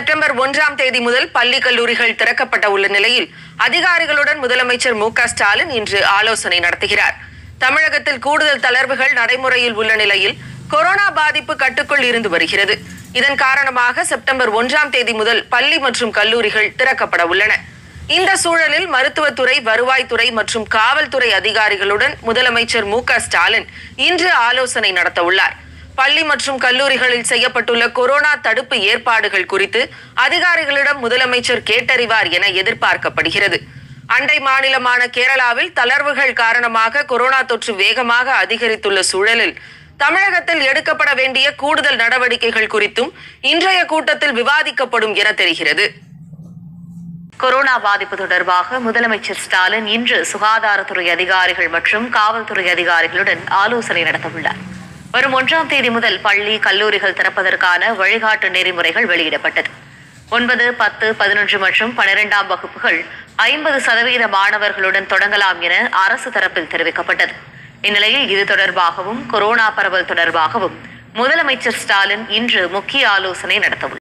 September ஒன்றாம் தேதி முதல் பள்ளி கல்லூரிகள் திறக்கப்பட உள்ள நிலையில் அதிகாரிகளுடன் முதலமைச்சர் மு க ஸ்டாலின் இன்று ஆலோசனை நடத்துகிறார் தமிழகத்தில் கூடுதல் தளர்வுகள் நடைமுறையில் உள்ள நிலையில் கொரோனா பாதிப்பு கட்டுக்குள் இருந்து வருகிறது இதன் காரணமாக செப்டம்பர் ஒன்றாம் தேதி முதல் பள்ளி மற்றும் கல்லூரிகள் திறக்கப்பட உள்ளன இந்த சூழலில் மருத்துவத்துறை வருவாய்த்துறை மற்றும் காவல்துறை அதிகாரிகளுடன் முதலமைச்சர் மு க ஸ்டாலின் இன்று ஆலோசனை நடத்த உள்ளார் பள்ளி மற்றும் கல்லூரிகளில் செய்யப்பட்டுள்ள கொரோனா தடுப்பு ஏற்பாடுகள் குறித்து அதிகாரிகளிடம் முதலமைச்சர் கேட்டறிவார் என எதிர்பார்க்கப்படுகிறது அண்டை மாநிலமான கேரளாவில் தளர்வுகள் காரணமாக கொரோனா தொற்று வேகமாக அதிகரித்துள்ள சூழலில் தமிழகத்தில் எடுக்கப்பட வேண்டிய கூடுதல் நடவடிக்கைகள் குறித்தும் இன்றைய கூட்டத்தில் விவாதிக்கப்படும் என தெரிகிறது கொரோனா பாதிப்பு தொடர்பாக முதலமைச்சர் ஸ்டாலின் இன்று சுகாதாரத்துறை அதிகாரிகள் மற்றும் காவல்துறை அதிகாரிகளுடன் ஆலோசனை நடத்தவுள்ளார் வரும் ஒன்றாம் தேதி முதல் பள்ளி கல்லூரிகள் திறப்பதற்கான வழிகாட்டு நெறிமுறைகள் வெளியிடப்பட்டது ஒன்பது பத்து பதினொன்று மற்றும் பனிரெண்டாம் வகுப்புகள் ஐம்பது சதவீத மாணவர்களுடன் தொடங்கலாம் என அரசு தரப்பில் தெரிவிக்கப்பட்டது இந்நிலையில் இது தொடர்பாகவும் கொரோனா பரவல் தொடர்பாகவும் முதலமைச்சர் ஸ்டாலின் இன்று முக்கிய ஆலோசனை நடத்தவுள்ளார்